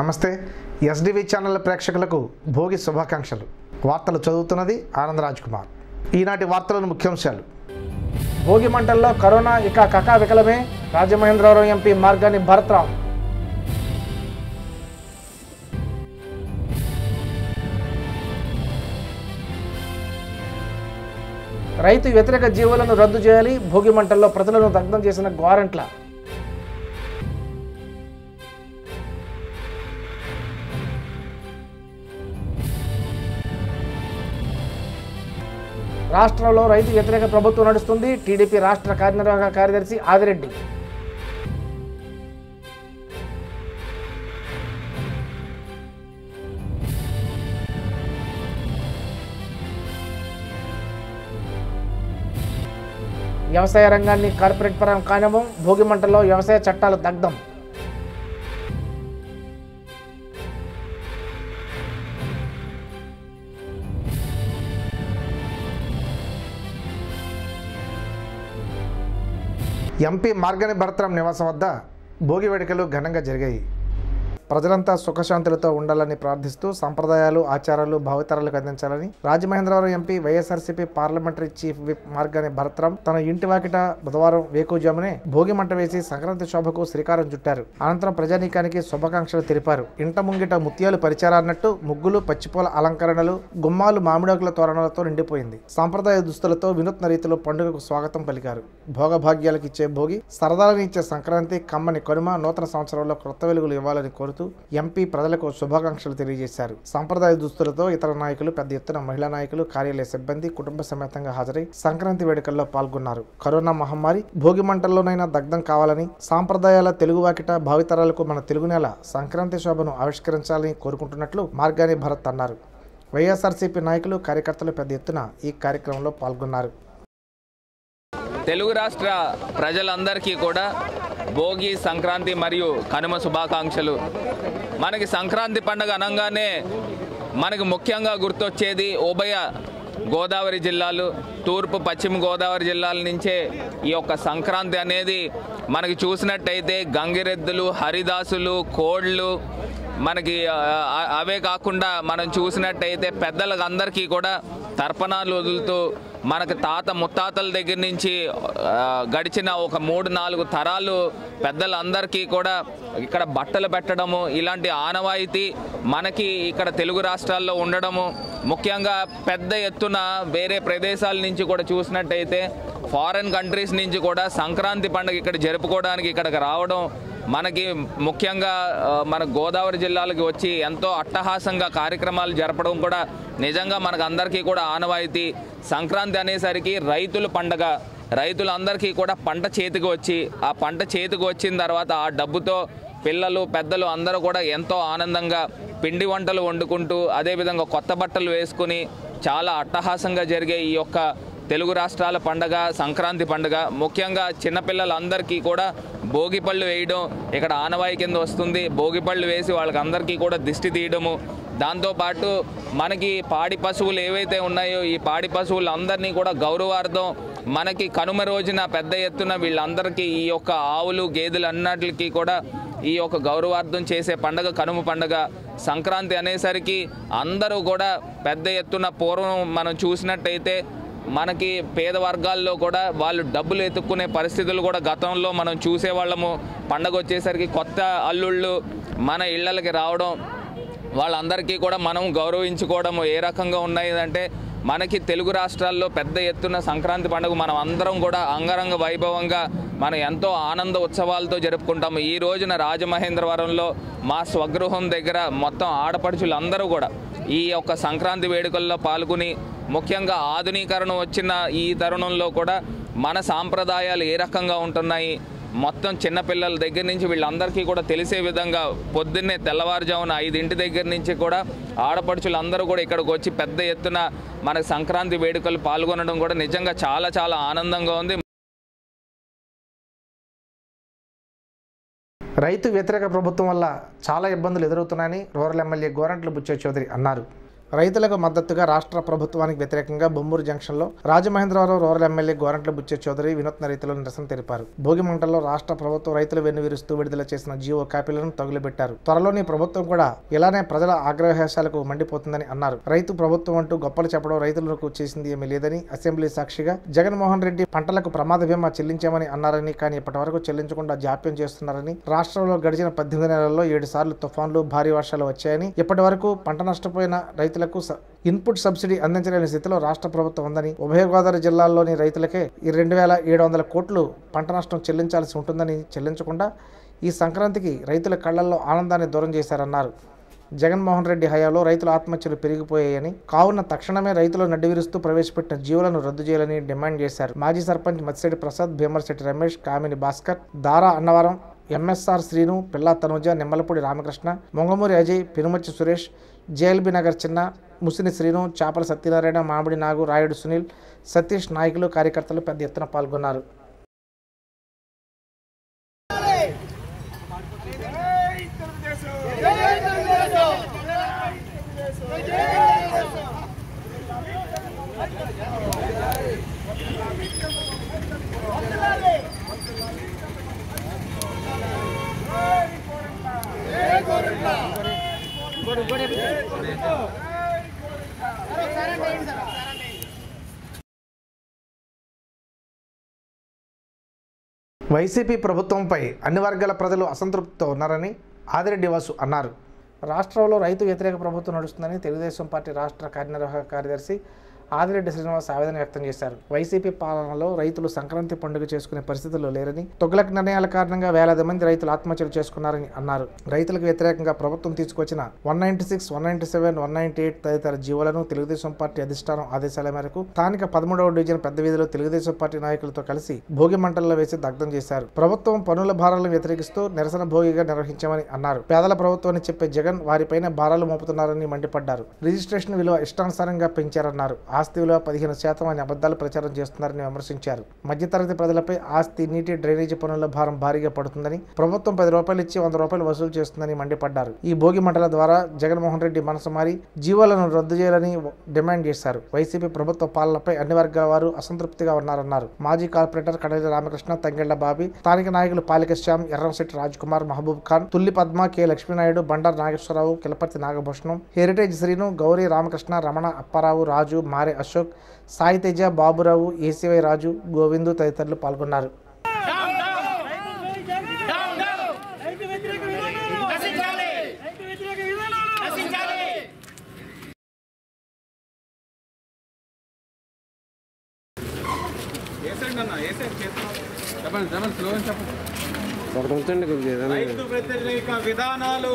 నమస్తే SDV channel ప్రేక్షకులకు భోగి శుభాకాంక్షలు వార్తలు చదువుతున్నది ఆనందరాజ్ కుమార్ ఈనాటి వార్తలను ముఖ్యాంశాలు భోగి మంటల్లో కరోనా ఇక కకా వికలమే రాజమహేంద్రవరం ఎంపీ మార్గాని భరత్రాం రైతు వ్యతిరేక జీవులను రద్దు చేయాలి భోగి మంటల్లో ప్రజలను దగ్ధం చేసిన గ్వారంట్ల రాష్ట్రంలో రైతు వ్యతిరేక ప్రభుత్వం నడుస్తుంది టీడీపీ రాష్ట్ర కార్యనిర్వాహక కార్యదర్శి ఆదిరెడ్డి వ్యవసాయ రంగాన్ని కార్పొరేట్ పరం కానివ్వం భోగి మంటల్లో వ్యవసాయ చట్టాలు దగ్ధం ఎంపీ మార్గని భరతరాం నివాసం వద్ద భోగి వేడుకలు ఘనంగా జరిగాయి ప్రజలంతా సుఖశాంతులతో ఉండాలని ప్రార్థిస్తూ సంప్రదాయాలు ఆచారాలు భావితరాలకు అందించాలని Rajamahendravaram MP YSRCP parliamentary chief whip Margani Bharataram తన ఇంటి వాకిట బుధవారం వేకుజామునే భోగి మంట వేసి సంక్రాంతి శోభకు శ్రీకారం చుట్టారు అనంతరం ప్రజానీకానికి శుభాకాంక్షలు తెలిపారు ఇంట ముంగిట ముత్యాలు పరిచారన్నట్టు ముగ్గులు పచ్చిపూల అలంకరణలు గుమ్మాలు మామిడాకుల తోరణాలతో నిండిపోయింది సాంప్రదాయ దుస్తులతో వినూత్న రీతిలో పండుగకు స్వాగతం పలికారు భోగభాగ్యాలకు ఇచ్చే భోగి సరదాలను ఇచ్చే సంక్రాంతి కమ్మని కనుమ నూతన సంవత్సరంలో క్రొత్త వెలుగులు ఇవ్వాలని కోరుతూ ఎంపీ ప్రజలకు శుభాకాంక్షలు తెలియజేశారు సాంప్రదాయ దుస్తులతో ఇతర నాయకులు పెద్ద ఎత్తున మహిళా నాయకులు కార్యాలయ సిబ్బంది కుటుంబ సమేతంగా హాజరై సంక్రాంతి వేడుకల్లో పాల్గొన్నారు కరోనా మహమ్మారి భోగి మంటల్లోనైనా దగ్ధం కావాలని సాంప్రదాయాల తెలుగు వాకిట భావితరాలకు మన తెలుగు నేల సంక్రాంతి శోభను ఆవిష్కరించాలని కోరుకుంటున్నట్లు మార్గాని భరత్ అన్నారు వైఎస్ఆర్సీపీ నాయకులు కార్యకర్తలు పెద్ద ఎత్తున ఈ కార్యక్రమంలో పాల్గొన్నారు తెలుగు రాష్ట్ర ప్రజలందరికీ కూడా భోగి సంక్రాంతి మరియు కనుమ శుభాకాంక్షలు మనకి సంక్రాంతి పండుగ అనగానే మనకి ముఖ్యంగా గుర్తొచ్చేది ఉభయ గోదావరి జిల్లాలు తూర్పు పశ్చిమ గోదావరి జిల్లాల నుంచే ఈ యొక్క సంక్రాంతి అనేది మనకి చూసినట్టయితే గంగిరెద్దులు హరిదాసులు కోళ్ళు మనకి ఆ, ఆ, అవే కాకుండా మనం చూసినట్టయితే పెద్దలకు అందరికీ కూడా తర్పణాలు వదులుతూ మనకు తాత ముత్తాతల దగ్గర నుంచి ఆ, గడిచిన ఒక మూడు నాలుగు తరాలు పెద్దలందరికీ కూడా ఇక్కడ బట్టలు పెట్టడము ఇలాంటి ఆనవాయితీ మనకి ఇక్కడ తెలుగు రాష్ట్రాల్లో ఉండడము ముఖ్యంగా పెద్ద ఎత్తున వేరే ప్రదేశాల నుంచి కూడా చూసినట్టయితే ఫారెన్ కంట్రీస్ నుంచి కూడా సంక్రాంతి పండుగ ఇక్కడ జరుపుకోవడానికి ఇక్కడికి రావడం మనకి ముఖ్యంగా ఆ, మన గోదావరి జిల్లాలకు వచ్చి ఎంతో అట్టహాసంగా కార్యక్రమాలు జరపడం కూడా నిజంగా మనకు అందరికీ కూడా ఆనవాయితీ సంక్రాంతి అనేసరికి రైతుల పండగ రైతులందరికీ కూడా పంట చేతికి వచ్చి ఆ పంట చేతికి వచ్చిన తర్వాత ఆ డబ్బుతో పిల్లలు పెద్దలు అందరూ కూడా ఎంతో ఆనందంగా పిండి వంటలు వండుకుంటూ అదేవిధంగా కొత్త బట్టలు వేసుకుని చాలా అట్టహాసంగా జరిగే ఈ యొక్క తెలుగు రాష్ట్రాల పండగ సంక్రాంతి పండగ ముఖ్యంగా చిన్నపిల్లలందరికీ కూడా భోగిపళ్ళు వేయడం ఇక్కడ ఆనవాయి కింద వస్తుంది భోగిపళ్ళు వేసి వాళ్ళకి అందరికీ కూడా దిష్టి తీయడము దాంతోపాటు మనకి పాడి పశువులు ఏవైతే ఉన్నాయో ఈ పాడి పశువులందరినీ కూడా గౌరవార్థం మనకి కనుమ రోజున పెద్ద ఎత్తున వీళ్ళందరికీ ఈ యొక్క ఆవులు గేదెలు అన్నట్లకి కూడా ఈ యొక్క గౌరవార్థం చేసే పండగ కనుమ పండగ సంక్రాంతి అనేసరికి అందరూ కూడా పెద్ద ఎత్తున పూర్వం మనం చూసినట్టయితే మనకి పేద వర్గాల్లో కూడా వాళ్ళు డబ్బులు ఎత్తుక్కునే పరిస్థితులు కూడా గతంలో మనం చూసేవాళ్ళము పండగ వచ్చేసరికి కొత్త అల్లుళ్ళు మన ఇళ్ళకి రావడం వాళ్ళందరికీ కూడా మనం గౌరవించుకోవడం ఏ రకంగా ఉన్నాయి అంటే మనకి తెలుగు రాష్ట్రాల్లో పెద్ద ఎత్తున సంక్రాంతి పండుగ మనం అందరం కూడా అంగరంగ వైభవంగా మనం ఎంతో ఆనంద ఉత్సవాలతో జరుపుకుంటాము ఈ రోజున రాజమహేంద్రవరంలో మా స్వగృహం దగ్గర మొత్తం ఆడపడుచులు అందరూ కూడా ఈ యొక్క సంక్రాంతి వేడుకల్లో పాల్గొని ముఖ్యంగా ఆధునీకరణ వచ్చిన ఈ తరుణంలో కూడా మన సాంప్రదాయాలు ఏ రకంగా ఉంటున్నాయి మొత్తం చిన్నపిల్లల దగ్గర నుంచి వీళ్ళందరికీ కూడా తెలిసే విధంగా పొద్దున్నే తెల్లవారుజామున ఐదింటి దగ్గర నుంచి కూడా ఆడపడుచులు అందరూ కూడా ఇక్కడికి వచ్చి పెద్ద ఎత్తున మనకు సంక్రాంతి వేడుకలు పాల్గొనడం కూడా నిజంగా చాలా చాలా ఆనందంగా ఉంది రైతు వ్యతిరేక ప్రభుత్వం వల్ల చాలా ఇబ్బందులు ఎదురవుతున్నాయని రూరల్ ఎమ్మెల్యే గోరంట్ల బుచ్చయ్య చౌదరి అన్నారు రైతులకు మద్దతుగా రాష్ట్ర ప్రభుత్వానికి వ్యతిరేకంగా బొమ్మూరు జంక్షన్లో రాజమహేంద్రవరం రూరల్ ఎమ్మెల్యే గోరంట్ల బుచ్చే చౌదరి వినూత్న రైతులు నిరసన తెలిపారు భోగి మంటల్లో రాష్ట్ర ప్రభుత్వం రైతులు వెన్నువిరుస్తూ విడుదల చేసిన జీవో కాపీలను తగులుబెట్టారు త్వరలోని ప్రభుత్వం కూడా ఇలానే ప్రజల ఆగ్రహేశాలకు మండిపోతుందని అన్నారు రైతు ప్రభుత్వం అంటూ గొప్పలు చెప్పడం రైతులకు చేసింది ఏమీ లేదని అసెంబ్లీ సాక్షిగా జగన్మోహన్ రెడ్డి పంటలకు ప్రమాద బీమా చెల్లించామని అన్నారని కానీ ఇప్పటి వరకు చెల్లించకుండా జాప్యం చేస్తున్నారని రాష్ట్రంలో గడిచిన పద్దెనిమిది నెలల్లో ఏడు సార్లు తుఫాన్లు భారీ వర్షాలు వచ్చాయని ఇప్పటి వరకు పంట నష్టపోయిన రైతులకు స- ఇన్పుట్ సబ్సిడీ అందించలేని స్థితిలో రాష్ట్ర ప్రభుత్వం ఉందని ఉభయ గోదావరి జిల్లాల్లోని రైతులకే ఈ రెండు వేల ఏడు వందల కోట్లు పంట నష్టం చెల్లించాల్సి ఉంటుందని చెల్లించకుండా ఈ సంక్రాంతికి రైతుల కళ్లల్లో ఆనందాన్ని దూరం చేశారన్నారు జగన్మోహన్ రెడ్డి హయాంలో రైతుల ఆత్మహత్యలు పెరిగిపోయాయని కావున తక్షణమే రైతులు నడ్డివిరుస్తూ ప్రవేశపెట్టిన జీవులను రద్దు చేయాలని డిమాండ్ చేశారు మాజీ సర్పంచ్ మత్స్యరెడ్డి ప్రసాద్ భీమర్శెట్టి రమేష్ కామిని భాస్కర్ దారా అన్నవరం ఎంఎస్ఆర్ శ్రీను పిల్లా తనుజ నిమ్మలపూడి రామకృష్ణ మొంగమూరి అజయ్ పెనుమచ్చి సురేష్ జేఎల్బీ నగర్ చిన్న ముసిని శ్రీను చాపల సత్యనారాయణ మామిడి నాగు రాయుడు సునీల్ సతీష్ నాయకులు కార్యకర్తలు పెద్ద ఎత్తున పాల్గొన్నారు వైసీపీ ప్రభుత్వంపై అన్ని వర్గాల ప్రజలు అసంతృప్తితో ఉన్నారని ఆదిరెడ్డి వాసు అన్నారు రాష్ట్రంలో రైతు వ్యతిరేక ప్రభుత్వం నడుస్తుందని తెలుగుదేశం పార్టీ రాష్ట్ర కార్యనిర్వాహక కార్యదర్శి ఆదిరెడ్డి శ్రీనివాస్ ఆవేదన వ్యక్తం చేశారు వైసీపీ పాలనలో రైతులు సంక్రాంతి పండుగ చేసుకునే పరిస్థితుల్లో లేరని తొగ్లక్ నిర్ణయాల కారణంగా వేలాది మంది రైతులు ఆత్మహత్యలు చేసుకున్నారని అన్నారు రైతులకు వ్యతిరేకంగా ప్రభుత్వం తీసుకొచ్చిన one ninety six one ninety seven one ninety eight తదితర జీవోలను తెలుగుదేశం పార్టీ అధిష్టానం ఆదేశాల మేరకు స్థానిక పదమూడవ డివిజన్ పెద్ద వీధిలో తెలుగుదేశం పార్టీ నాయకులతో కలిసి భోగి మంటల్లో వేసి దగ్ధం చేశారు ప్రభుత్వం పన్నుల భారాలను వ్యతిరేకిస్తూ నిరసన భోగిగా నిర్వహించామని అన్నారు పేదల ప్రభుత్వాన్ని చెప్పే జగన్ వారిపైన భారాలు మోపుతున్నారని మండిపడ్డారు రిజిస్ట్రేషన్ విలువ ఇష్టానుసారంగా పెంచారన్నారు ఆస్తి విలువ పదిహేను శాతం అని అబద్ధాలు ప్రచారం చేస్తున్నారని విమర్శించారు మధ్యతరగతి ప్రజలపై ఆస్తి నీటి డ్రైనేజీ పనుల భారం భారీగా పడుతుందని ప్రభుత్వం పది రూపాయలు ఇచ్చి వంద రూపాయలు వసూలు చేస్తుందని మండిపడ్డారు ఈ భోగి మంటల ద్వారా జగన్మోహన్ రెడ్డి మనసు మారి జీవోలను రద్దు చేయాలని డిమాండ్ చేశారు వైసీపీ ప్రభుత్వ పాలనపై అన్ని వర్గాల వారు అసంతృప్తిగా ఉన్నారన్నారు మాజీ కార్పొరేటర్ కడలి రామకృష్ణ తంగెళ్ల బాబి స్థానిక నాయకులు పాలిక శ్యామ్ ఎర్రంశెట్టి రాజ్ కుమార్ మహబూబ్ ఖాన్ తుల్లి పద్మ కె లక్ష్మీనాయుడు బండారు నాగేశ్వరరావు కిలపర్తి నాగభూషణం హెరిటేజ్ శ్రీను గౌరీ రామకృష్ణ రమణ అప్పారావు రాజు మారే అశోక్ సాయి తేజ బాబురావు ఏసీవై రాజు గోవిందు తదితరులు పాల్గొన్నారు రైతు వ్యతిరేక విధానాలు రైతు వ్యతిరేక విధానాలు రైతు వ్యతిరేక విధానాలు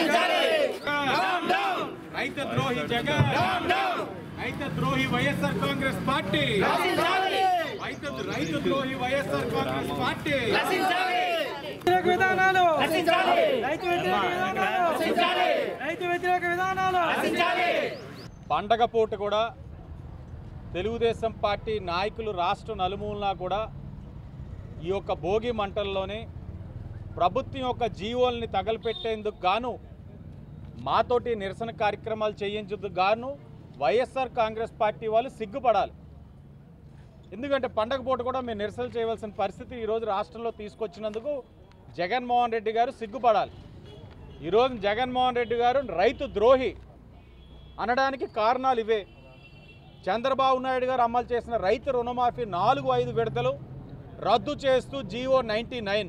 రైతు ద్రోహి జగన్ రైతు ద్రోహి వైఎస్ఆర్ కాంగ్రెస్ పార్టీ రైతు రైతు ద్రోహి వైఎస్ఆర్ కాంగ్రెస్ పార్టీ వ్యతిరేక విధానాలు రైతు వ్యతిరేక విధానాలు రైతు వ్యతిరేక విధానాలు పండగ పూట కూడా తెలుగుదేశం పార్టీ నాయకులు రాష్ట్ర నలుమూలనా కూడా ఈ యొక్క భోగి మంటల్లోనే ప్రభుత్వం యొక్క జీవోల్ని తగలపెట్టేందుకు గాను మాతోటి నిరసన కార్యక్రమాలు చేయించేందుకు గాను వైఎస్ఆర్ కాంగ్రెస్ పార్టీ వాళ్ళు సిగ్గుపడాలి ఎందుకంటే పండగ పూట కూడా మేము నిరసన చేయవలసిన పరిస్థితి ఈరోజు రాష్ట్రంలో తీసుకొచ్చినందుకు జగన్మోహన్ రెడ్డి గారు సిగ్గుపడాలి ఈరోజు జగన్మోహన్ రెడ్డి గారు రైతు ద్రోహి అనడానికి కారణాలు ఇవే చంద్రబాబు నాయుడు గారు అమలు చేసిన రైతు రుణమాఫీ నాలుగు ఐదు విడతలు రద్దు చేస్తూ జీవో నైంటీ నైన్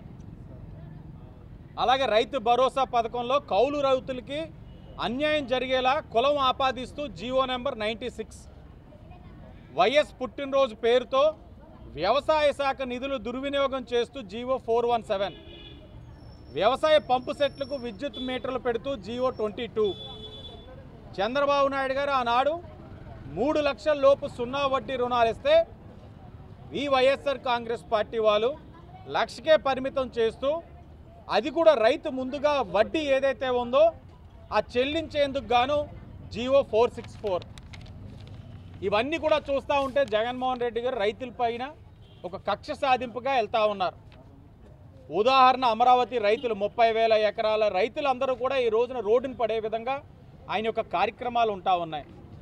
అలాగే రైతు భరోసా పథకంలో కౌలు రైతులకి అన్యాయం జరిగేలా కులం ఆపాదిస్తూ G O number ninety six Y S పుట్టినరోజు పేరుతో వ్యవసాయ శాఖ నిధులు దుర్వినియోగం చేస్తూ జీవో ఫోర్ వన్ సెవెన్ వ్యవసాయ పంపు సెట్లకు విద్యుత్ మీటర్లు పెడుతూ G O twenty two Chandrababu Naidu garu ఆనాడు మూడు లక్షల లోపు సున్నా వడ్డీ రుణాలు ఇస్తే ఈ వైఎస్ఆర్ కాంగ్రెస్ పార్టీ వాళ్ళు లక్షకే పరిమితం చేస్తూ అది కూడా రైతు ముందుగా వడ్డీ ఏదైతే ఉందో ఆ చెల్లించేందుకు గాను జీవో ఫోర్ సిక్స్ ఫోర్ ఇవన్నీ కూడా చూస్తూ ఉంటే జగన్మోహన్ రెడ్డి గారు రైతులపైన ఒక కక్ష సాధింపుగా వెళ్తూ ఉన్నారు ఉదాహరణ అమరావతి రైతులు ముప్పై వేల ఎకరాల రైతులందరూ కూడా ఈ రోజున రోడ్డును పడే విధంగా ఆయన యొక్క కార్యక్రమాలు ఉంటా ఉన్నాయి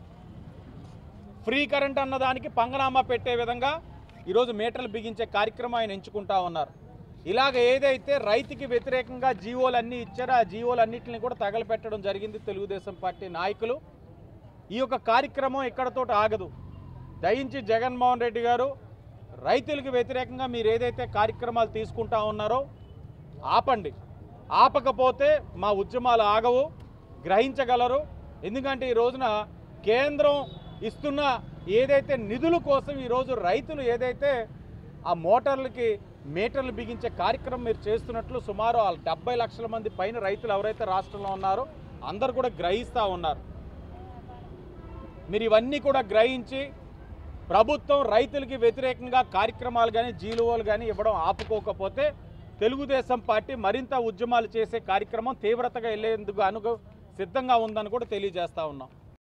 ఫ్రీ కరెంట్ అన్నదానికి పంగనామా పెట్టే విధంగా ఈరోజు మీటర్లు బిగించే కార్యక్రమం ఆయన ఎంచుకుంటా ఉన్నారు ఇలాగ ఏదైతే రైతుకి వ్యతిరేకంగా జీవోలు అన్నీ ఇచ్చారో ఆ జీవోలన్నింటిని కూడా తగలపెట్టడం జరిగింది తెలుగుదేశం పార్టీ నాయకులు ఈ యొక్క కార్యక్రమం ఇక్కడతో ఆగదు దయించి జగన్మోహన్ రెడ్డి గారు రైతులకు వ్యతిరేకంగా మీరు ఏదైతే కార్యక్రమాలు తీసుకుంటా ఉన్నారో ఆపండి ఆపకపోతే మా ఉద్యమాలు ఆగవు గ్రహించగలరు ఎందుకంటే ఈ రోజున కేంద్రం ఇస్తున్న ఏదైతే నిధుల కోసం ఈరోజు రైతులు ఏదైతే ఆ మోటార్లకి మీటర్లు బిగించే కార్యక్రమం మీరు చేస్తున్నట్లు సుమారు ఆ డెబ్బై లక్షల మంది పైన రైతులు ఎవరైతే రాష్ట్రంలో ఉన్నారో అందరు కూడా గ్రహిస్తూ ఉన్నారు మీరు ఇవన్నీ కూడా గ్రహించి ప్రభుత్వం రైతులకి వ్యతిరేకంగా కార్యక్రమాలు కానీ జీలువలు కానీ ఇవ్వడం ఆపుకోకపోతే తెలుగుదేశం పార్టీ మరింత ఉద్యమాలు చేసే కార్యక్రమం తీవ్రతగా వెళ్లేందుకు అనుగు సిద్ధంగా ఉందని కూడా తెలియజేస్తా ఉన్నాం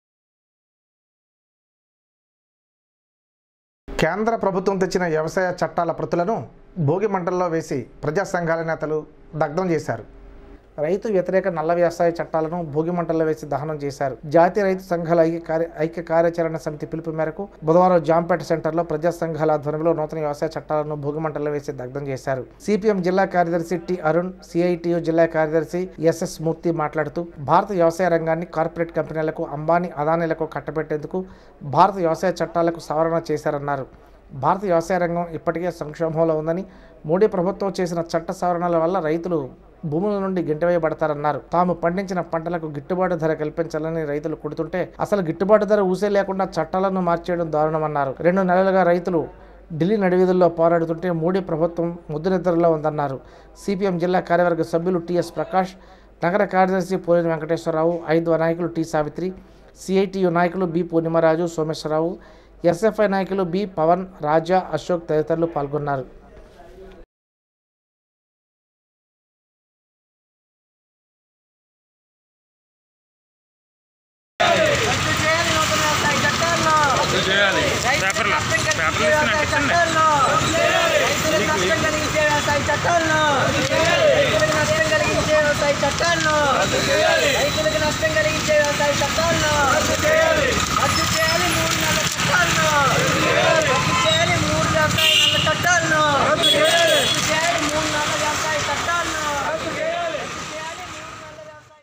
కేంద్ర ప్రభుత్వం తెచ్చిన వ్యవసాయ చట్టాల ప్రతులను భోగి మంటల్లో వేసి ప్రజా సంఘాల నేతలు దగ్ధం చేశారు రైతు వ్యతిరేక నల్ల వ్యవసాయ చట్టాలను భోగి మంటల్లో వేసి దహనం చేశారు జాతీయ రైతు సంఘాల ఐక్య కార్య ఐక్య కార్యాచరణ సమితి పిలుపు మేరకు బుధవారం జాంపేట సెంటర్లో ప్రజా సంఘాల ఆధ్వర్యంలో నూతన వ్యవసాయ చట్టాలను భోగి మంటల్లో వేసి దగ్ధం చేశారు సిపిఎం జిల్లా కార్యదర్శి టి అరుణ్ సిఐటియు జిల్లా కార్యదర్శి ఎస్ఎస్ మూర్తి మాట్లాడుతూ భారత వ్యవసాయ రంగాన్ని కార్పొరేట్ కంపెనీలకు అంబానీ అదానీలకు కట్టబెట్టేందుకు భారత వ్యవసాయ చట్టాలకు సవరణ చేశారన్నారు భారత వ్యవసాయ రంగం ఇప్పటికే సంక్షోభంలో ఉందని మోడీ ప్రభుత్వం చేసిన చట్ట సవరణల వల్ల రైతులు భూముల నుండి గింటవేయబడతారన్నారు తాము పండించిన పంటలకు గిట్టుబాటు ధర కల్పించాలని రైతులు కొడుతుంటే అసలు గిట్టుబాటు ధర ఊసే లేకుండా చట్టాలను మార్చేయడం దారుణమన్నారు రెండు నెలలుగా రైతులు ఢిల్లీ నడివీధుల్లో పోరాడుతుంటే మోడీ ప్రభుత్వం ముద్దునిద్రలో ఉందన్నారు సిపిఎం జిల్లా కార్యవర్గ సభ్యులు టిఎస్ ప్రకాష్ నగర కార్యదర్శి పోలిన వెంకటేశ్వరరావు ఐదు నాయకులు టి సావిత్రి సిఐటియు నాయకులు బి పూర్ణిమరాజు సోమేశ్వరరావు ఎస్ఎఫ్ఐ నాయకులు బి పవన్ రాజా అశోక్ తదితరులు పాల్గొన్నారు రైతులకు నష్టం కలిగించే వ్యవసాయ చట్టాలను రద్దు చేయాలి రద్దు చేయాలి మూడు నెలల చట్టాలను రద్దు చేయాలి మూడు వ్యవసాయ నెలల చట్టాలను రద్దు చేయాలి రద్దు చేయాలి మూడు నెలల వ్యవసాయ చట్టాలను రద్దు చేయాలి రద్దు చేయాలి మూడు నెలల వ్యవసాయ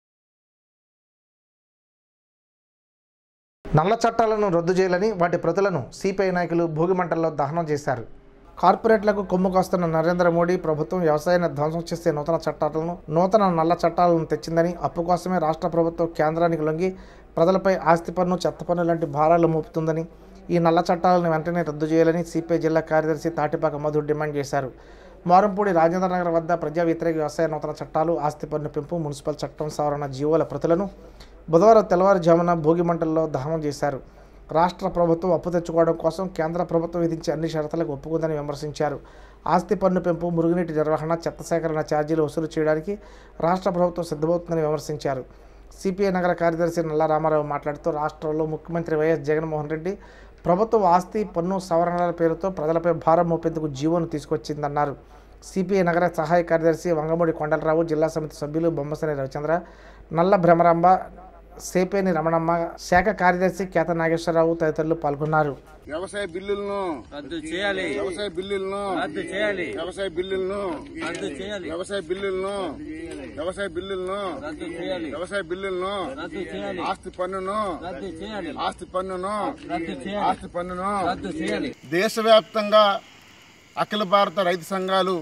నల్ల చట్టాలను రద్దు చేయాలని వాటి ప్రతులను సిపిఐ నాయకులు భోగిమంటల్లో దహనం చేశారు కార్పొరేట్లకు కొమ్ము కాస్తున్న నరేంద్ర మోడీ ప్రభుత్వం వ్యవసాయాన్ని ధ్వంసం చేసే నూతన చట్టాలను నూతన నల్ల చట్టాలను తెచ్చిందని అప్పు కోసమే రాష్ట్ర ప్రభుత్వం కేంద్రానికి లొంగి ప్రజలపై ఆస్తి పన్ను చెత్త పన్ను లాంటి భారాలు మోపుతుందని ఈ నల్ల చట్టాలను వెంటనే రద్దు చేయాలని సిపిఐ జిల్లా కార్యదర్శి తాటిపాక మధు డిమాండ్ చేశారు మారంపూడి రాజేంద్రనగర్ వద్ద ప్రజా వ్యతిరేక వ్యవసాయ నూతన చట్టాలు ఆస్తి పన్ను పెంపు మున్సిపల్ చట్టం సవరణ జీవోల ప్రతులను బుధవారం తెల్లవారుజామున భోగి మంటల్లో దహనం చేశారు రాష్ట్ర ప్రభుత్వం అప్పు తెచ్చుకోవడం కోసం కేంద్ర ప్రభుత్వం విధించే అన్ని షరతులకు ఒప్పుకుందని విమర్శించారు ఆస్తి పన్ను పెంపు మురుగునీటి నిర్వహణ చెత్త సేకరణ ఛార్జీలు వసూలు చేయడానికి రాష్ట్ర ప్రభుత్వం సిద్ధమవుతుందని విమర్శించారు సిపిఐ నగర కార్యదర్శి నల్లా రామారావు మాట్లాడుతూ రాష్ట్రంలో ముఖ్యమంత్రి వైఎస్ జగన్మోహన్ రెడ్డి ప్రభుత్వ ఆస్తి పన్ను సవరణల పేరుతో ప్రజలపై భారం మోపేందుకు జీవోను తీసుకొచ్చిందన్నారు సిపిఐ నగర సహాయ కార్యదర్శి వంగమూడి కొండలరావు జిల్లా సమితి సభ్యులు బొమ్మసని రవిచంద్ర నల్ల భ్రమరాంబ సేపేని రమణమ్మ శాఖ కార్యదర్శి కేత నాగేశ్వరరావు తదితరులు పాల్గొన్నారు వ్యవసాయ బిల్లులను రద్దు చేయాలి వ్యవసాయ బిల్లులను రద్దు చేయాలి వ్యవసాయ బిల్లులను రద్దు చేయాలి వ్యవసాయ బిల్లులను వ్యవసాయ బిల్లులను రద్దు చేయాలి వ్యవసాయ బిల్లులను రద్దు చేయాలి ఆస్తి పన్నును రద్దు చేయాలి ఆస్తి పన్నును రద్దు చేయాలి ఆస్తి పన్నును రద్దు చేయాలి దేశవ్యాప్తంగా అఖిల భారత రైతు సంఘాలు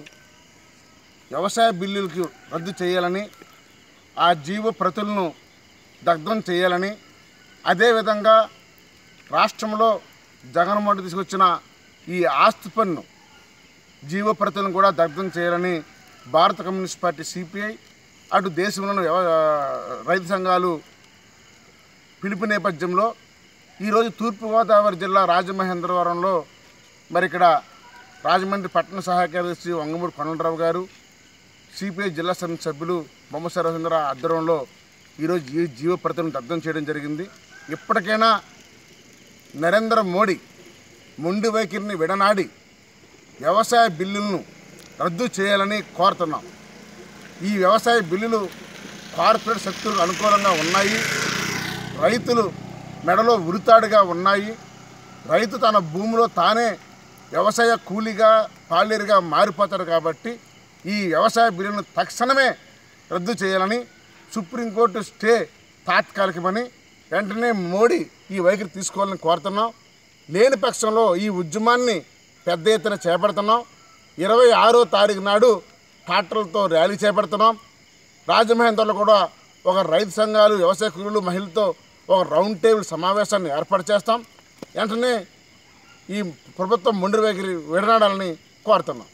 వ్యవసాయ బిల్లులకు రద్దు చేయాలని ఆ జీవ ప్రతులను దగ్ధం చేయాలని అదేవిధంగా రాష్ట్రంలో జగన్మోహన్ తీసుకొచ్చిన ఈ ఆస్తి పన్ను జీవ ప్రతులను కూడా దగ్ధం చేయాలని భారత కమ్యూనిస్ట్ పార్టీ సిపిఐ అటు దేశంలోని వ్యవ రైతు సంఘాలు పిలుపు నేపథ్యంలో ఈరోజు తూర్పుగోదావరి జిల్లా రాజమహేంద్రవరంలో మరి ఇక్కడ రాజమండ్రి పట్టణ సహాయ కార్యదర్శి వంగమూడి కొండలరావు గారు సిపిఐ జిల్లా సమితి సభ్యులు బొమ్మ సరవచంద్ర ఆధ్వర్యంలో ఈరోజు ఈ జీవ ప్రతులను దగ్ధం చేయడం జరిగింది ఇప్పటికైనా నరేంద్ర మోడీ మొండి వైఖరిని విడనాడి వ్యవసాయ బిల్లులను రద్దు చేయాలని కోరుతున్నాం ఈ వ్యవసాయ బిల్లులు కార్పొరేట్ శక్తులకు అనుకూలంగా ఉన్నాయి రైతులు మెడలో ఉరితాడుగా ఉన్నాయి రైతు తన భూమిలో తానే వ్యవసాయ కూలీగా పాలేరుగా మారిపోతాడు కాబట్టి ఈ వ్యవసాయ బిల్లును తక్షణమే రద్దు చేయాలని సుప్రీంకోర్టు స్టే తాత్కాలికమని వెంటనే మోడీ ఈ వైఖరి తీసుకోవాలని కోరుతున్నాం లేని పక్షంలో ఈ ఉద్యమాన్ని పెద్ద ఎత్తున చేపడుతున్నాం ఇరవై ఆరో తారీఖు నాడు ట్రాక్టర్లతో ర్యాలీ చేపడుతున్నాం రాజమహేంద్రలో కూడా ఒక రైతు సంఘాలు వ్యవసాయ కూలీలు మహిళలతో ఒక రౌండ్ టేబుల్ సమావేశాన్ని ఏర్పాటు చేస్తాం వెంటనే ఈ ప్రభుత్వం మొండి వైఖరి విడనాడాలని కోరుతున్నాం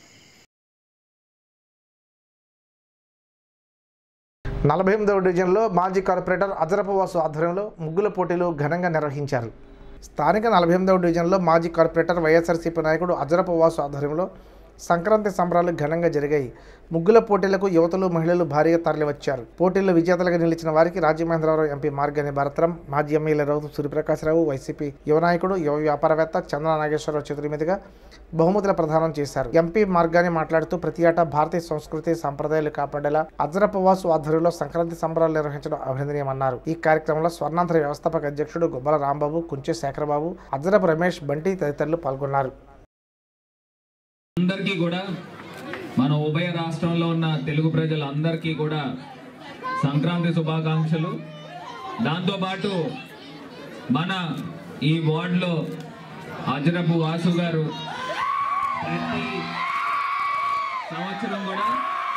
నలభై ఎనిమిదవ డివిజన్లో మాజీ కార్పొరేటర్ అజరపు వాసు ఆధ్వర్యంలో ముగ్గుల పోటీలు ఘనంగా నిర్వహించారు స్థానిక నలభై ఎనిమిదవ డివిజన్లో మాజీ కార్పొరేటర్ వైఎస్ఆర్సీపీ నాయకుడు అజరపు వాసు ఆధ్వర్యంలో సంక్రాంతి సంబరాలు ఘనంగా జరిగాయి ముగ్గుల పోటీలకు యువతులు మహిళలు భారీగా తరలివచ్చారు పోటీల్లో విజేతలుగా నిలిచిన వారికి రాజమహేంద్రవరం ఎంపీ మార్గని భరత్రం మాజీ ఎమ్మెల్యే రౌతు సూర్యప్రకాశ్రావు వైసీపీ యువ నాయకుడు యువ వ్యాపారవేత్త చంద్ర నాగేశ్వరరావు చేతుల మీదుగా బహుమతుల ప్రదానం చేశారు ఎంపీ మార్గాని మాట్లాడుతూ ప్రతి ఏటా భారతీయ సంస్కృతి సంప్రదాయాలు కాపాడేలా అజరపు వాసు ఆధ్వర్యంలో సంక్రాంతి సంబరాలు నిర్వహించడం అభినందనీయమన్నారు ఈ కార్యక్రమంలో స్వర్ణాంధ్ర వ్యవస్థాపక అధ్యక్షుడు గుబ్బల రాంబాబు కుంచె శేఖరబాబు అజరపు రమేష్ బంటి తదితరులు పాల్గొన్నారు అందరికీ కూడా మన ఉభయ రాష్ట్రంలో ఉన్న తెలుగు ప్రజలందరికీ కూడా సంక్రాంతి శుభాకాంక్షలు దాంతోపాటు మన ఈ వార్డులో అజరపు వాసు గారు ప్రతి సంవత్సరం కూడా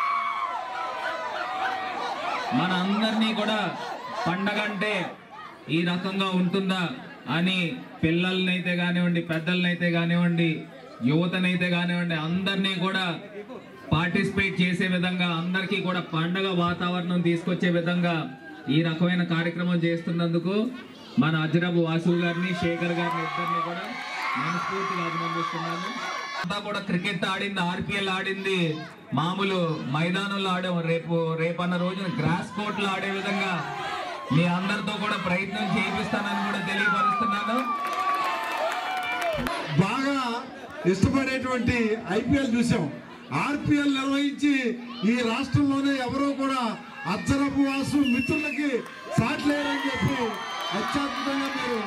మన అందరినీ కూడా పండగ అంటే ఈ రకంగా ఉంటుందా అని పిల్లలనైతే కానివ్వండి పెద్దలనైతే కానివ్వండి యువతనైతే కానివ్వండి అందరినీ కూడా పార్టిసిపేట్ చేసే విధంగా అందరికీ కూడా పండగ వాతావరణం తీసుకొచ్చే విధంగా ఈ రకమైన కార్యక్రమం చేస్తున్నందుకు మన అజరబు వాసు గారిని శేఖర్ గారిని ఇద్దరిని కూడా మనస్ఫూర్తిగా అభినందిస్తున్నాను అంతా కూడా క్రికెట్ ఆడింది ఆర్పిఎల్ ఆడింది మామూలు మైదానంలో ఆడాము రేపు రేపన్న రోజున గ్రాస్ కోర్ట్ లో ఆడే విధంగా మీ అందరితో కూడా ప్రయత్నం చేయిస్తానని కూడా తెలియపరుస్తున్నాను బాగా ఇష్టపడేటువంటి ఐపీఎల్ చూసాం ఆర్పిఎల్ నిర్వహించి ఈ రాష్ట్రంలోనే ఎవరో కూడా అచ్చరపు వాసు మిత్రులకి సాట్లేరని చెప్పి అత్యద్భుతంగా మీరు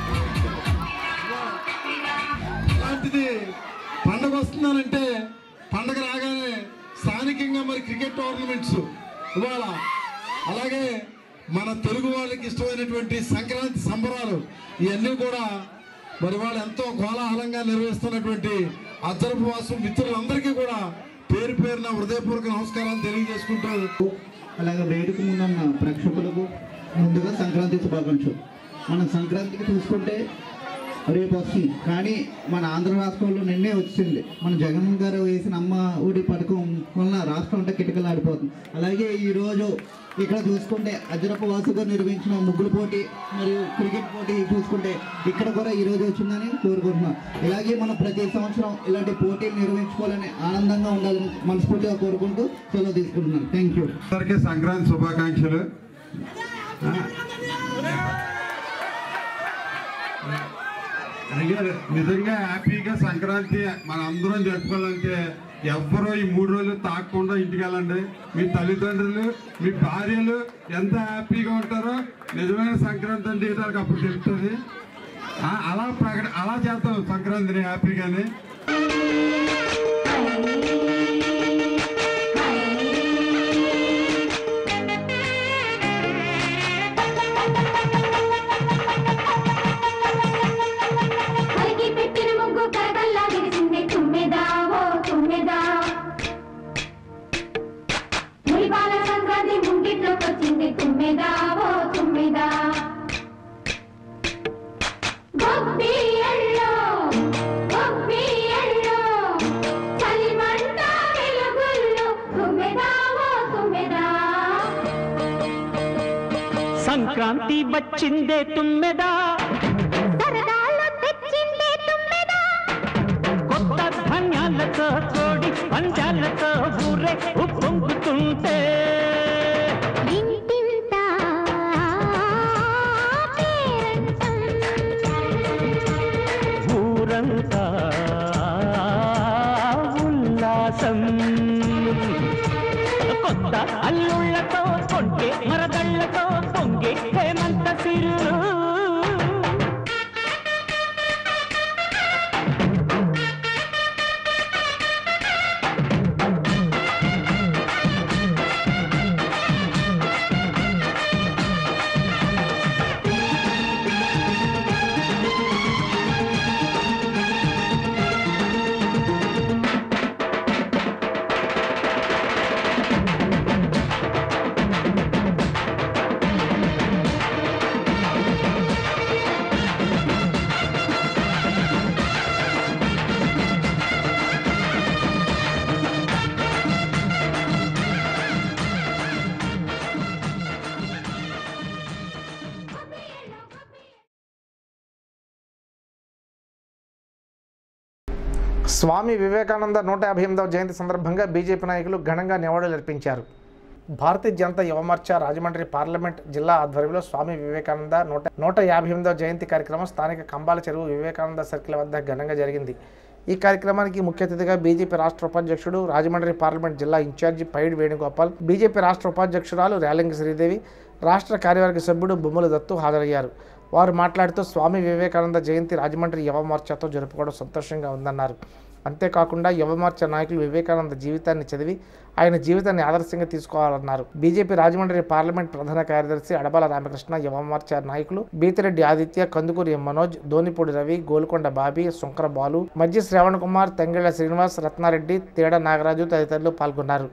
అలాంటిది పండగ వస్తున్నానంటే పండగ రాగానే స్థానికంగా మరి క్రికెట్ టోర్నమెంట్స్ ఇవాళ అలాగే మన తెలుగు వాళ్ళకి ఇష్టమైనటువంటి సంక్రాంతి సంబరాలు ఇవన్నీ కూడా మరి వాళ్ళు ఎంతో కోలాహలంగా నిర్వహిస్తున్నటువంటి అచ్చరపు వాసు మిత్రులందరికీ కూడా పేరు పేరున హృదయపూర్వక నమస్కారాలు తెలియజేసుకుంటూ అలాగే వేడుక ముందున్న ప్రేక్షకులకు ముందుగా సంక్రాంతి శుభాకాంక్షలు మనం సంక్రాంతికి చూసుకుంటే రేపు వస్తుంది కానీ మన ఆంధ్ర రాష్ట్రంలో నిన్నే వచ్చింది మన జగన్ గారు వేసిన అమ్మ ఊడి పథకం వలన రాష్ట్రం అంతా కిటకలాడిపోతుంది అలాగే ఈరోజు ఇక్కడ చూసుకుంటే అజరపు వాసుగా నిర్వహించిన ముగ్గులు పోటీ మరియు క్రికెట్ పోటీ చూసుకుంటే ఇక్కడ కూడా ఈ రోజు వచ్చిందని కోరుకుంటున్నాం ఇలాగే మనం ప్రతి సంవత్సరం ఇలాంటి పోటీలు నిర్వహించుకోవాలని ఆనందంగా ఉండాలని మనస్ఫూర్తిగా కోరుకుంటూ సెలవు తీసుకుంటున్నాను థ్యాంక్ యూ అందరికీ సంక్రాంతి శుభాకాంక్షలు అయ్యో నిజంగా హ్యాపీగా సంక్రాంతి మన అందరం జరుపుకోవాలంటే ఎవ్వరూ ఈ మూడు రోజులు తాగకుండా ఇంటికి వెళ్ళండి మీ తల్లిదండ్రులు మీ భార్యలు ఎంత హ్యాపీగా ఉంటారో నిజమైన సంక్రాంతి అంటే ఏంటో వాళ్ళకి అప్పుడు తెలుస్తుంది ఆ, అలా ప్రకట అలా చేస్తాం సంక్రాంతిని హ్యాపీగానే అలికి పెట్టిన ముగ్గు కరగల్లా విరిసింది తుమ్మెదా ఓ తుమ్మెదా మురిపాల సంక్రాంతి ముంగిట్లోకి వచ్చింది తుమ్మెదా ఓ తుమ్మెదా గొబ్బియల్లో, గొబ్బియల్లో, చలిమంట వెలుగుల్లో, తుమ్మెదా ఓ తుమ్మెదా సంక్రాంతి వచ్చిందే తుమ్మెదా సరదాలో తెచ్చిందే తుమ్మెదా కొత్త ధాన్యాలతో కోడి పంజాలతో ఊరే ఉప్పొంగుతుంటే ఇంటింటా పేరంటం ఊరంతా ఉల్లాసం కొత్త అల్లుళ్ళతో కొంటే మరదళ్ళతో పొంగే హేమంత సిరు స్వామి వివేకానంద నూట యాభై ఎనిమిదవ జయంతి సందర్భంగా బీజేపీ నాయకులు ఘనంగా నివాళులర్పించారు భారతీయ జనతా యువమోర్చా రాజమండ్రి పార్లమెంట్ జిల్లా ఆధ్వర్యంలో స్వామి వివేకానంద నూట నూట యాభై ఎనిమిదవ జయంతి కార్యక్రమం స్థానిక కంబాల చెరువు వివేకానంద సర్కిల్ వద్ద ఘనంగా జరిగింది ఈ కార్యక్రమానికి ముఖ్య అతిథిగా బీజేపీ రాష్ట్ర ఉపాధ్యక్షుడు రాజమండ్రి పార్లమెంట్ జిల్లా ఇన్ఛార్జి పైడి వేణుగోపాల్ బీజేపీ రాష్ట్ర ఉపాధ్యక్షురాలు రేలింగ శ్రీదేవి రాష్ట్ర కార్యవర్గ సభ్యుడు బొమ్మల దత్తు హాజరయ్యారు వారు మాట్లాడుతూ స్వామి వివేకానంద జయంతి రాజమండ్రి యువ మోర్చాతో జరుపుకోవడం సంతోషంగా ఉందన్నారు అంతేకాకుండా యువ మోర్చా నాయకులు వివేకానంద జీవితాన్ని చదివి ఆయన జీవితాన్ని ఆదర్శంగా తీసుకోవాలన్నారు బీజేపీ రాజమండ్రి పార్లమెంట్ ప్రధాన కార్యదర్శి అడబాల రామకృష్ణ యువ మోర్చా నాయకులు బీతిరెడ్డి ఆదిత్య కందుకూరి ఎం మనోజ్ దోనిపూడి రవి గోల్కొండ బాబీ శంకర బాలు మధ్య శ్రవణ్ కుమార్ తంగెళ్ల శ్రీనివాస్ రత్నారెడ్డి తేడ నాగరాజు తదితరులు పాల్గొన్నారు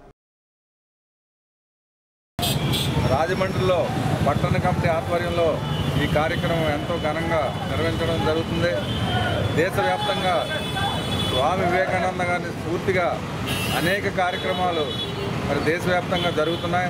రాజమండ్రిలో పట్టణ కమిటీ ఆధ్వర్యంలో ఈ కార్యక్రమం ఎంతో ఘనంగా నిర్వహించడం జరుగుతుంది దేశవ్యాప్తంగా స్వామి వివేకానంద గారిని స్ఫూర్తిగా అనేక కార్యక్రమాలు మరి దేశవ్యాప్తంగా జరుగుతున్నాయి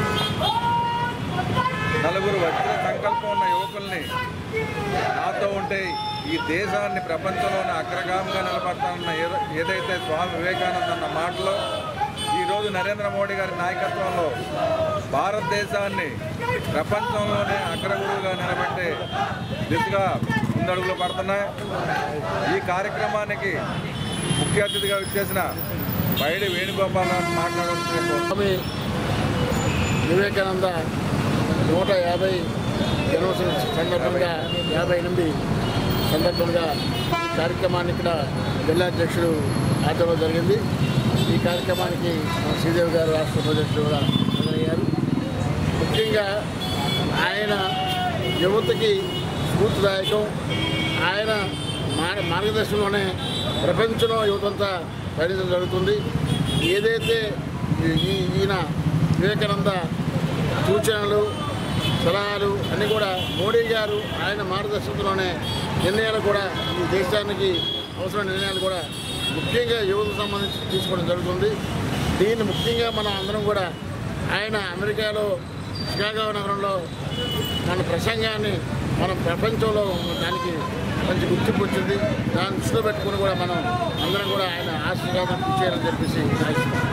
నలుగురు వజ్ర సంకల్పం ఉన్న యువకుల్ని నాతో ఉంటే ఈ దేశాన్ని ప్రపంచంలోనే అగ్రగామిగా నిలబడతానన్న ఏదో- ఏదైతే స్వామి వివేకానంద అన్న మాటలో ఈరోజు నరేంద్ర మోడీ గారి నాయకత్వంలో భారతదేశాన్ని ప్రపంచంలోనే అగ్రగురువుగా నిలబెట్టే దిశగా ముందడుగులు పడుతున్నాయి ఈ కార్యక్రమానికి ముఖ్య అతిథిగా విచ్చేసిన బయడి వేణుగోపాలరావు మాట్లాడుతున్న స్వామి వివేకానంద నూట యాభై జన్మదిన సందర్భంగా యాభై ఎనిమిది సందర్భంగా ఈ కార్యక్రమాన్ని ఇక్కడ జిల్లా అధ్యక్షుడు ఆధ్వర్యంలో జరిగింది ఈ కార్యక్రమానికి మన శ్రీదేవి గారు రాష్ట్ర ఉపాధ్యక్షుడు కూడా హాజరయ్యారు ముఖ్యంగా ఆయన యువతకి స్ఫూర్తిదాయకం ఆయన మార్ మార్గదర్శనంలోనే ప్రపంచంలో యువతంతా పయనించడం జరుగుతుంది ఏదైతే ఈ- ఈ ఈయన వివేకానంద సూచనలు సలహాలు అన్నీ కూడా మోడీ గారు ఆయన మార్గదర్శకంలోనే నిర్ణయాలు కూడా ఈ దేశానికి అవసరమైన నిర్ణయాలు కూడా ముఖ్యంగా యువతకు సంబంధించి తీసుకోవడం జరుగుతుంది దీన్ని ముఖ్యంగా మనం అందరం కూడా ఆయన అమెరికాలో చికాగో నగరంలో మన ప్రసంగాన్ని మనం ప్రపంచంలో దానికి మంచి గుర్తింపు వచ్చింది దాన్ని దృష్టిలో పెట్టుకుని కూడా మనం అందరం కూడా ఆయన ఆశీర్వాదం చేయాలని చెప్పేసి ఆశిస్తున్నాం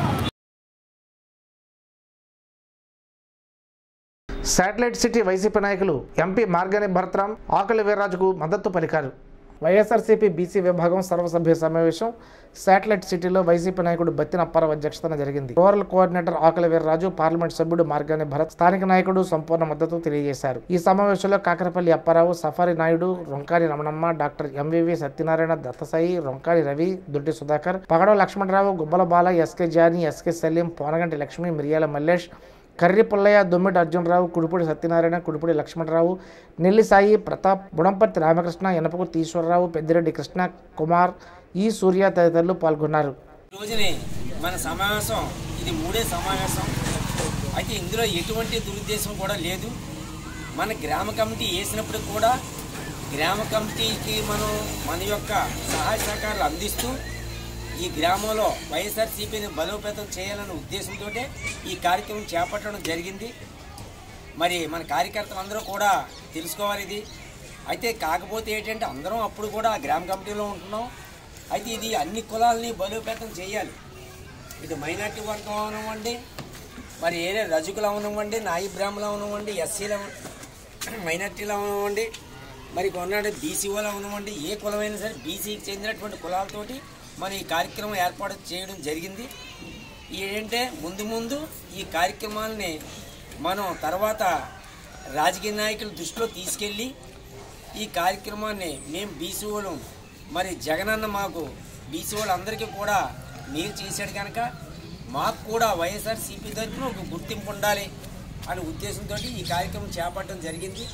శాటిలైట్ సిటీ వైసీపీ నాయకులు ఎంపీ మార్గని భరత్రాం ఆకలి వీర్రాజుకు మద్దతు పలికారు వైఎస్ఆర్సీపీ బీసీ విభాగం సర్వసభ్య సమావేశం శాటిలైట్ సిటీలో వైసీపీ నాయకుడు బత్తిన అప్పారావు అధ్యక్షతన జరిగింది రూరల్ కోఆర్డినేటర్ ఆకలి వీర్రాజు పార్లమెంట్ సభ్యుడు మార్గాని భరత్ స్థానిక నాయకుడు సంపూర్ణ మద్దతు తెలియజేశారు ఈ సమావేశంలో Kakarapalli Apparao Safari Naidu Ronkani Ramanamma doctor M V V Satyanarayana Dattasai Ronkani Ravi Doddi Sudhakar Pagadava Lakshmana Rao Gubbala Bala S K Jani S K Saleem Ponaganti Lakshmi Miriyala Mallesh Karri Pullaiah దొమ్మిడి Arjuna Rao Kudipudi Satyanarayana Kudipudi Lakshmanarao Nelli Sai Pratap బుడంపర్తి Ramakrishna ఎనపకుర్తి Eswararao Peddireddy Krishna Kumar ఈ సూర్య తదితరులు పాల్గొన్నారు రోజునే మన సమావేశం ఇది మూడే సమావేశం అయితే ఇందులో ఎటువంటి దురుద్దేశం కూడా లేదు మన గ్రామ కమిటీ వేసినప్పుడు కూడా గ్రామ కమిటీకి మనం మన యొక్క సహాయ సహకారాలు అందిస్తూ ఈ గ్రామంలో వైఎస్ఆర్సీపీని బలోపేతం చేయాలనే ఉద్దేశంతో ఈ కార్యక్రమం చేపట్టడం జరిగింది మరి మన కార్యకర్తలు అందరూ కూడా తెలుసుకోవాలి ఇది అయితే కాకపోతే ఏంటంటే అందరం అప్పుడు కూడా గ్రామ కమిటీలో ఉంటున్నాం అయితే ఇది అన్ని కులాలని బలోపేతం చేయాలి ఇది మైనార్టీ వర్గం అవనివ్వండి మరి ఏరే రజకులు అవనివ్వండి నాయి బ్రాహ్మణులు అవనివ్వండి ఎస్సీలు మైనార్టీలు అవనివ్వండి మరి కొన్నాడు బీసీఓలు అవనివ్వండి ఏ కులమైనా సరే బీసీకి చెందినటువంటి కులాలతోటి మన ఈ కార్యక్రమం ఏర్పాటు చేయడం జరిగింది ఏంటంటే ముందు ముందు ఈ కార్యక్రమాలని మనం తర్వాత రాజకీయ నాయకుల దృష్టిలో తీసుకెళ్ళి ఈ కార్యక్రమాన్ని మేము బీసీ వాళ్ళం మరి జగనన్న మాకు బీసీ వాళ్ళందరికీ కూడా మేలు చేశాడు కనుక మాకు కూడా వైఎస్ఆర్ సిపి తరఫున ఒక గుర్తింపు ఉండాలి అనే ఉద్దేశంతో ఈ కార్యక్రమం చేపట్టడం జరిగింది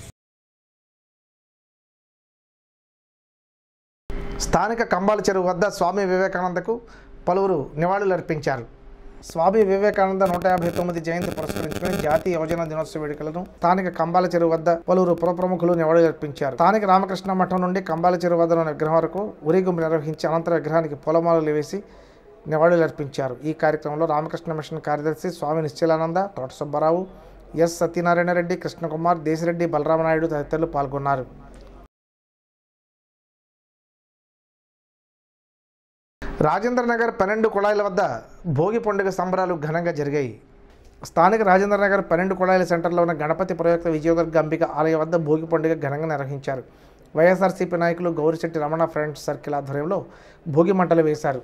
స్థానిక కంబాల చెరువు వద్ద స్వామి వివేకానందకు పలువురు నివాళులర్పించారు స్వామి వివేకానంద నూట యాభై తొమ్మిది జయంతి పురస్కరించుకుని జాతీయ యువజన దినోత్సవ వేడుకలను స్థానిక కంబాల చెరువు వద్ద పలువురు పురప్రముఖులు నివాళులర్పించారు స్థానిక రామకృష్ణ మఠం నుండి కంబాల చెరువు వద్ద ఉన్న విగ్రహం వరకు ఊరేగింపు నిర్వహించి అనంతర విగ్రహానికి పూలమాలలు వేసి నివాళులర్పించారు ఈ కార్యక్రమంలో రామకృష్ణ మిషన్ కార్యదర్శి స్వామి నిశ్చలానంద తోట సుబ్బారావు ఎస్ సత్యనారాయణ రెడ్డి కృష్ణకుమార్ దేశిరెడ్డి బలరామనాయుడు తదితరులు పాల్గొన్నారు రాజేంద్ర నగర్ పన్నెండు కుళాయిల వద్ద భోగి పండుగ సంబరాలు ఘనంగా జరిగాయి స్థానిక రాజేంద్ర నగర్ పన్నెండు కుళాయిల సెంటర్లో ఉన్న గణపతి ప్రయోక్త విజయదుర్గ అంబిక ఆలయ వద్ద భోగి పండుగ ఘనంగా నిర్వహించారు వైఎస్ఆర్సీపీ నాయకులు గౌరిశెట్టి రమణ ఫ్రెండ్స్ సర్కిల్ ఆధ్వర్యంలో భోగి మంటలు వేశారు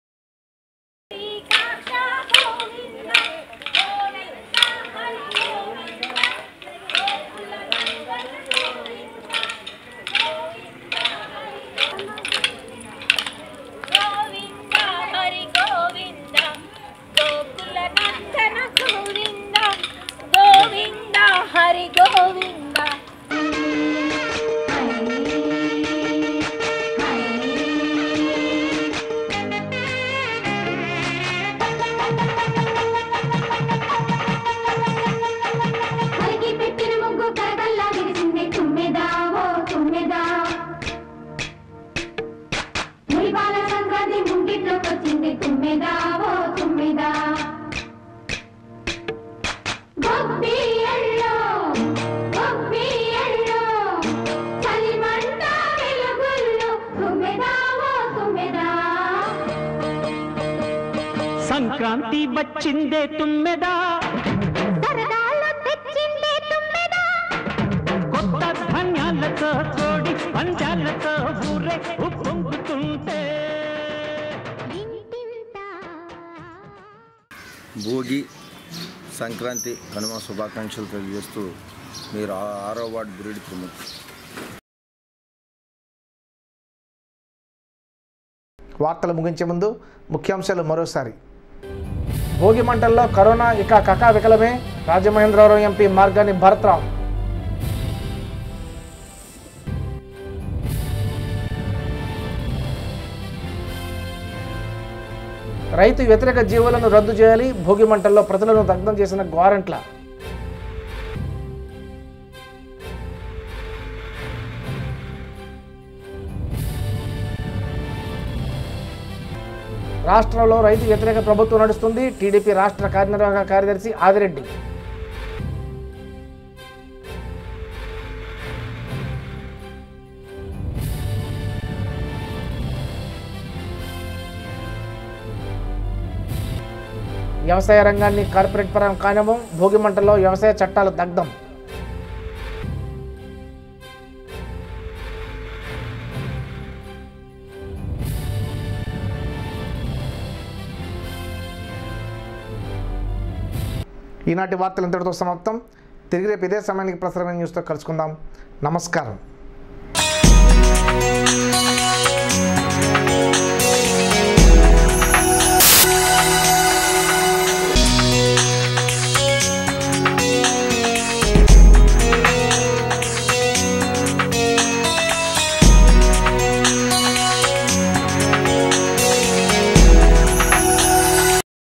గోవింద హరి గోవింద గోకుల నందన గోవింద గోవింద హరి గోవింద హరికి పెట్టిన ముగ్గు కరకల్లా విరిసింది తుమ్మెదా ఓ తుమ్మెదా మురిపాల సంక్రాంతి ముంగిట్లోకి వచ్చింది తుమ్మెదా ఓ తుమ్మెదా గొబ్బియ్యల్లో, గొబ్బియ్యల్లో, చలిమంట వెలుగుల్లో, తుమ్మెదా ఓ తుమ్మెదా సంక్రాంతి వచ్చిందే తుమ్మెదా సరదాలు తెచ్చిందే తుమ్మెదా కొత్త ధాన్యాలతో కోడి పంచాలతో ఊరే ఉప్పొంగుతుంటే భోగి సంక్రాంతి కనుమ శుభాకాంక్షలు తెలియజేస్తూ మీరు ఆ- ఆరో వార్డు బురిడి తిరుమతి వార్తలు ముగించే ముందు ముఖ్యాంశాలు మరోసారి భోగి మంటల్లో కరోనా ఇక కకా వికలమే రాజమహేంద్రవరం ఎంపీ మార్గాని భరత్రామ్ రైతు వ్యతిరేక జీవులను రద్దు చేయాలి భోగి మంటల్లో ప్రజలను దగ్ధం చేసిన గ్వారంట్ల రాష్ట్రంలో రైతు వ్యతిరేక ప్రభుత్వం నడుస్తుంది టీడీపీ రాష్ట్ర కార్యనిర్వాహక కార్యదర్శి ఆదిరెడ్డి వ్యవసాయ రంగాన్ని కార్పొరేట్ పరం కానివ్వం భోగి మంటల్లో వ్యవసాయ చట్టాలు దగ్ధం ఈనాటి వార్తలు ఇంతటితో సమాప్తం తిరిగి రేపు ఇదే సమయానికి ప్రసారమైన న్యూస్తో కలుసుకుందాం నమస్కారం